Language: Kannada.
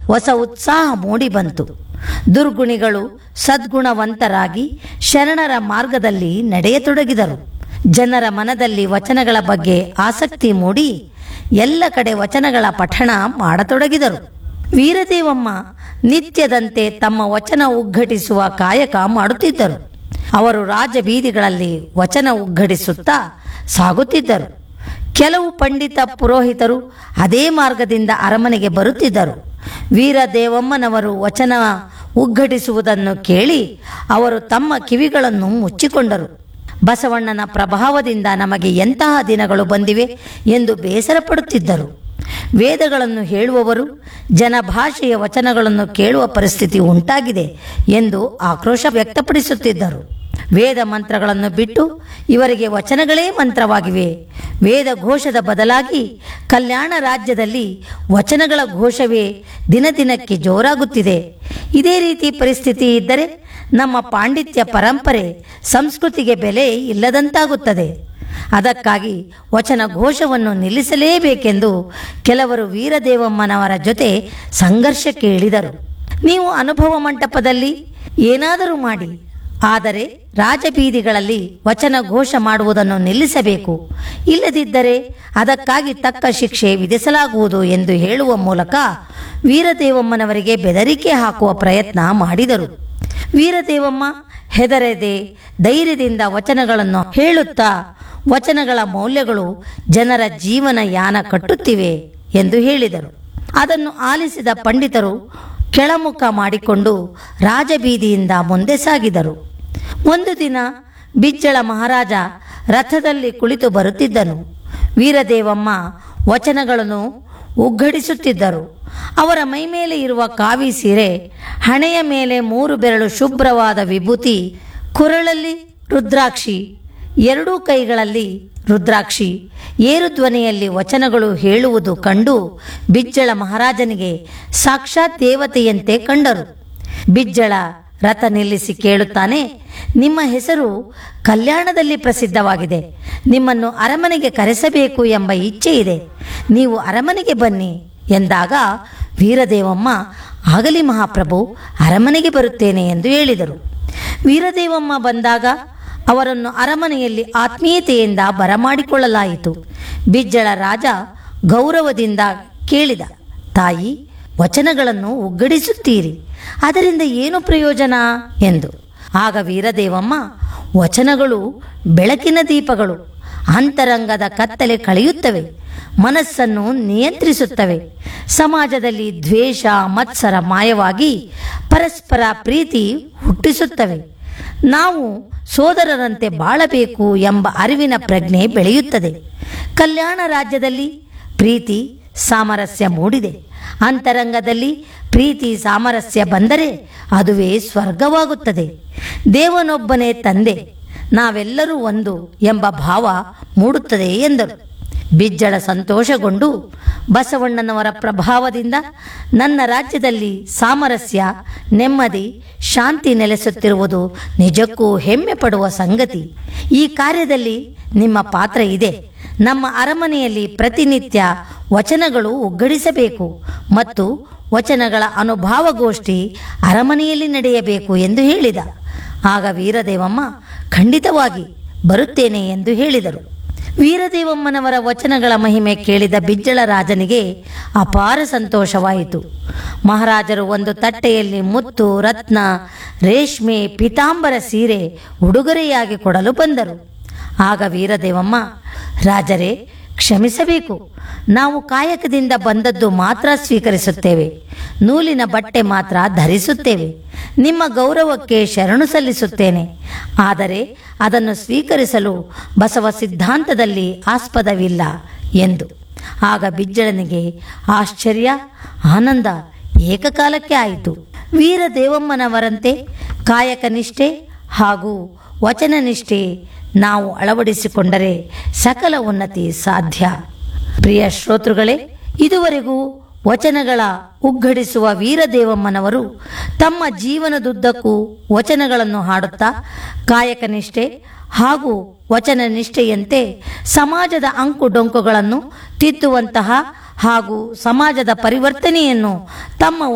ಹೊಸ ಉತ್ಸಾಹ ಮೂಡಿ ಬಂತು ದುರ್ಗುಣಿಗಳು ಸದ್ಗುಣವಂತರಾಗಿ ಶರಣರ ಮಾರ್ಗದಲ್ಲಿ ನಡೆಯತೊಡಗಿದರು ಜನರ ಮನದಲ್ಲಿ ವಚನಗಳ ಬಗ್ಗೆ ಆಸಕ್ತಿ ಮೂಡಿ ಎಲ್ಲ ಕಡೆ ವಚನಗಳ ಪಠಣ ಮಾಡತೊಡಗಿದರು ವೀರದೇವಮ್ಮ ನಿತ್ಯದಂತೆ ತಮ್ಮ ವಚನ ಉಗ್ಘಟಿಸುವ ಕಾಯಕ ಮಾಡುತ್ತಿದ್ದರು ಅವರು ರಾಜಬೀದಿಗಳಲ್ಲಿ ವಚನ ಉಗ್ಘಟಿಸುತ್ತಾ ಸಾಗುತ್ತಿದ್ದರು ಕೆಲವು ಪಂಡಿತ ಪುರೋಹಿತರು ಅದೇ ಮಾರ್ಗದಿಂದ ಅರಮನೆಗೆ ಬರುತ್ತಿದ್ದರು ವೀರದೇವಮ್ಮನವರು ವಚನ ಉಗ್ಘಟಿಸುವುದನ್ನು ಕೇಳಿ ಅವರು ತಮ್ಮ ಕಿವಿಗಳನ್ನು ಮುಚ್ಚಿಕೊಂಡರು ಬಸವಣ್ಣನ ಪ್ರಭಾವದಿಂದ ನಮಗೆ ಎಂತಹ ದಿನಗಳು ಬಂದಿವೆ ಎಂದು ಬೇಸರ ಪಡುತ್ತಿದ್ದರು ವೇದಗಳನ್ನು ಹೇಳುವವರು ಜನಭಾಷೆಯ ವಚನಗಳನ್ನು ಕೇಳುವ ಪರಿಸ್ಥಿತಿ ಉಂಟಾಗಿದೆ ಎಂದು ಆಕ್ರೋಶ ವ್ಯಕ್ತಪಡಿಸುತ್ತಿದ್ದರು ವೇದ ಮಂತ್ರಗಳನ್ನು ಬಿಟ್ಟು ಇವರಿಗೆ ವಚನಗಳೇ ಮಂತ್ರವಾಗಿವೆ ವೇದ ಘೋಷದ ಬದಲಾಗಿ ಕಲ್ಯಾಣ ರಾಜ್ಯದಲ್ಲಿ ವಚನಗಳ ಘೋಷವೇ ದಿನದಿನಕ್ಕೆ ಜೋರಾಗುತ್ತಿದೆ ಇದೇ ರೀತಿ ಪರಿಸ್ಥಿತಿ ಇದ್ದರೆ ನಮ್ಮ ಪಾಂಡಿತ್ಯ ಪರಂಪರೆ ಸಂಸ್ಕೃತಿಗೆ ಬೆಲೆ ಇಲ್ಲದಂತಾಗುತ್ತದೆ ಅದಕ್ಕಾಗಿ ವಚನ ಘೋಷವನ್ನು ನಿಲ್ಲಿಸಲೇಬೇಕೆಂದು ಕೆಲವರು ವೀರದೇವಮ್ಮನವರ ಜೊತೆ ಸಂಘರ್ಷಕ್ಕೆ ಇಳಿದರು ನೀವು ಅನುಭವ ಮಂಟಪದಲ್ಲಿ ಏನಾದರೂ ಮಾಡಿ ಆದರೆ ರಾಜಬೀದಿಗಳಲ್ಲಿ ವಚನ ಘೋಷ ಮಾಡುವುದನ್ನು ನಿಲ್ಲಿಸಬೇಕು ಇಲ್ಲದಿದ್ದರೆ ಅದಕ್ಕಾಗಿ ತಕ್ಕ ಶಿಕ್ಷೆ ವಿಧಿಸಲಾಗುವುದು ಎಂದು ಹೇಳುವ ಮೂಲಕ ವೀರದೇವಮ್ಮನವರಿಗೆ ಬೆದರಿಕೆ ಹಾಕುವ ಪ್ರಯತ್ನ ಮಾಡಿದರು ವೀರದೇವಮ್ಮ ಹೆದರದೆ ಧೈರ್ಯದಿಂದ ವಚನಗಳನ್ನು ಹೇಳುತ್ತಾ ವಚನಗಳ ಮೌಲ್ಯಗಳು ಜನರ ಜೀವನ ಯಾನ ಕಟ್ಟುತ್ತಿವೆ ಎಂದು ಹೇಳಿದರು ಅದನ್ನು ಆಲಿಸಿದ ಪಂಡಿತರು ಕೆಳಮುಖ ಮಾಡಿಕೊಂಡು ರಾಜಬೀದಿಯಿಂದ ಮುಂದೆ ಸಾಗಿದರು ಒಂದು ದಿನ ಬಿಜ್ಜಳ ಮಹಾರಾಜ ರಥದಲ್ಲಿ ಕುಳಿತು ಬರುತ್ತಿದ್ದನು ವೀರದೇವಮ್ಮ ವಚನಗಳನ್ನು ಉಗ್ಗಡಿಸುತ್ತಿದ್ದರು ಅವರ ಮೈಮೇಲೆ ಇರುವ ಕಾವಿ ಸೀರೆ ಹಣೆಯ ಮೇಲೆ ಮೂರು ಬೆರಳು ಶುಭ್ರವಾದ ವಿಭೂತಿ ಕುರಳಲ್ಲಿ ರುದ್ರಾಕ್ಷಿ ಎರಡೂ ಕೈಗಳಲ್ಲಿ ರುದ್ರಾಕ್ಷಿ ಏರು ಧ್ವನಿಯಲ್ಲಿ ವಚನಗಳು ಹೇಳುವುದು ಕಂಡು ಬಿಜ್ಜಳ ಮಹಾರಾಜನಿಗೆ ಸಾಕ್ಷಾತ್ ದೇವತೆಯಂತೆ ಕಂಡರು ಬಿಜ್ಜಳ ರಥ ನಿಲ್ಲಿಸಿ ಕೇಳುತ್ತಾನೆ ನಿಮ್ಮ ಹೆಸರು ಕಲ್ಯಾಣದಲ್ಲಿ ಪ್ರಸಿದ್ಧವಾಗಿದೆ ನಿಮ್ಮನ್ನು ಅರಮನೆಗೆ ಕರೆಸಬೇಕು ಎಂಬ ಇಚ್ಛೆ ಇದೆ ನೀವು ಅರಮನೆಗೆ ಬನ್ನಿ ಎಂದಾಗ ವೀರದೇವಮ್ಮ ಆಗಲಿ ಮಹಾಪ್ರಭು ಅರಮನೆಗೆ ಬರುತ್ತೇನೆ ಎಂದು ಹೇಳಿದರು ವೀರದೇವಮ್ಮ ಬಂದಾಗ ಅವರನ್ನು ಅರಮನೆಯಲ್ಲಿ ಆತ್ಮೀಯತೆಯಿಂದ ಬರಮಾಡಿಕೊಳ್ಳಲಾಯಿತು ಬಿಜ್ಜಳ ರಾಜ ಗೌರವದಿಂದ ಕೇಳಿದ ತಾಯಿ ವಚನಗಳನ್ನು ಉಗ್ಗಡಿಸುತ್ತೀರಿ ಅದರಿಂದ ಏನು ಪ್ರಯೋಜನ ಎಂದು ಆಗ ವೀರದೇವಮ್ಮ ವಚನಗಳು ಬೆಳಕಿನ ದೀಪಗಳು ಅಂತರಂಗದ ಕತ್ತಲೆ ಕಳೆಯುತ್ತವೆ ಮನಸ್ಸನ್ನು ನಿಯಂತ್ರಿಸುತ್ತವೆ ಸಮಾಜದಲ್ಲಿ ದ್ವೇಷ ಮತ್ಸರ ಮಾಯವಾಗಿ ಪರಸ್ಪರ ಪ್ರೀತಿ ಹುಟ್ಟಿಸುತ್ತವೆ ನಾವು ಸೋದರರಂತೆ ಬಾಳಬೇಕು ಎಂಬ ಅರಿವಿನ ಪ್ರಜ್ಞೆ ಬೆಳೆಯುತ್ತದೆ ಕಲ್ಯಾಣ ರಾಜ್ಯದಲ್ಲಿ ಪ್ರೀತಿ ಸಾಮರಸ್ಯ ಮೂಡಿದೆ ಅಂತರಂಗದಲ್ಲಿ ಪ್ರೀತಿ ಸಾಮರಸ್ಯ ಬಂದರೆ ಅದುವೇ ಸ್ವರ್ಗವಾಗುತ್ತದೆ ದೇವನೊಬ್ಬನೇ ತಂದೆ ನಾವೆಲ್ಲರೂ ಒಂದು ಎಂಬ ಭಾವ ಮೂಡುತ್ತದೆ ಎಂದರು ಬಿಜ್ಜಳ ಸಂತೋಷಗೊಂಡು ಬಸವಣ್ಣನವರ ಪ್ರಭಾವದಿಂದ ನನ್ನ ರಾಜ್ಯದಲ್ಲಿ ಸಾಮರಸ್ಯ ನೆಮ್ಮದಿ ಶಾಂತಿ ನೆಲೆಸುತ್ತಿರುವುದು ನಿಜಕ್ಕೂ ಹೆಮ್ಮೆ ಪಡುವ ಸಂಗತಿ ಈ ಕಾರ್ಯದಲ್ಲಿ ನಿಮ್ಮ ಪಾತ್ರ ಇದೆ ನಮ್ಮ ಅರಮನೆಯಲ್ಲಿ ಪ್ರತಿನಿತ್ಯ ವಚನಗಳು ಉಗ್ಗಡಿಸಬೇಕು ಮತ್ತು ವಚನಗಳ ಅನುಭಾವಗೋಷ್ಠಿ ಅರಮನೆಯಲ್ಲಿ ನಡೆಯಬೇಕು ಎಂದು ಹೇಳಿದ ಆಗ ವೀರದೇವಮ್ಮ ಖಂಡಿತವಾಗಿ ಬರುತ್ತೇನೆ ಎಂದು ಹೇಳಿದರು ವೀರದೇವಮ್ಮನವರ ವಚನಗಳ ಮಹಿಮೆ ಕೇಳಿದ ಬಿಜ್ಜಳ ರಾಜನಿಗೆ ಅಪಾರ ಸಂತೋಷವಾಯಿತು ಮಹಾರಾಜರು ಒಂದು ತಟ್ಟೆಯಲ್ಲಿ ಮುತ್ತು ರತ್ನ ರೇಷ್ಮೆ ಪೀತಾಂಬರ ಸೀರೆ ಉಡುಗೊರೆಯಾಗಿ ಕೊಡಲು ಬಂದರು ಆಗ ವೀರದೇವಮ್ಮ ರಾಜರೇ ಕ್ಷಮಿಸಬೇಕು ನಾವು ಕಾಯಕದಿಂದ ಬಂದದ್ದು ಮಾತ್ರ ಸ್ವೀಕರಿಸುತ್ತೇವೆ ನೂಲಿನ ಬಟ್ಟೆ ಮಾತ್ರ ಧರಿಸುತ್ತೇವೆ ನಿಮ್ಮ ಗೌರವಕ್ಕೆ ಶರಣು ಸಲ್ಲಿಸುತ್ತೇನೆ ಆದರೆ ಅದನ್ನು ಸ್ವೀಕರಿಸಲು ಬಸವ ಸಿದ್ಧಾಂತದಲ್ಲಿ ಆಸ್ಪದವಿಲ್ಲ ಎಂದು ಆಗ ಬಿಜ್ಜಳನಿಗೆ ಆಶ್ಚರ್ಯ ಆನಂದ ಏಕಕಾಲಕ್ಕೆ ಆಯಿತು ವೀರ ದೇವಮ್ಮನವರಂತೆ ಕಾಯಕ ನಿಷ್ಠೆ ಹಾಗೂ ವಚನ ನಿಷ್ಠೆ ನಾವು ಅಳವಡಿಸಿಕೊಂಡರೆ ಸಕಲ ಉನ್ನತಿ ಸಾಧ್ಯ ಪ್ರಿಯ ಶ್ರೋತೃಗಳೇ ಇದುವರೆಗೂ ವಚನಗಳ ಉಗ್ಗಡಿಸುವ ವೀರದೇವಮ್ಮನವರು ತಮ್ಮ ಜೀವನದುದ್ದಕ್ಕೂ ವಚನಗಳನ್ನು ಹಾಡುತ್ತಾ ಕಾಯಕ ನಿಷ್ಠೆ ಹಾಗೂ ವಚನ ನಿಷ್ಠೆಯಂತೆ ಸಮಾಜದ ಅಂಕು ಡೊಂಕುಗಳನ್ನು ತಿದ್ದುವಂತಹ ಹಾಗೂ ಸಮಾಜದ ಪರಿವರ್ತನೆಯನ್ನು ತಮ್ಮ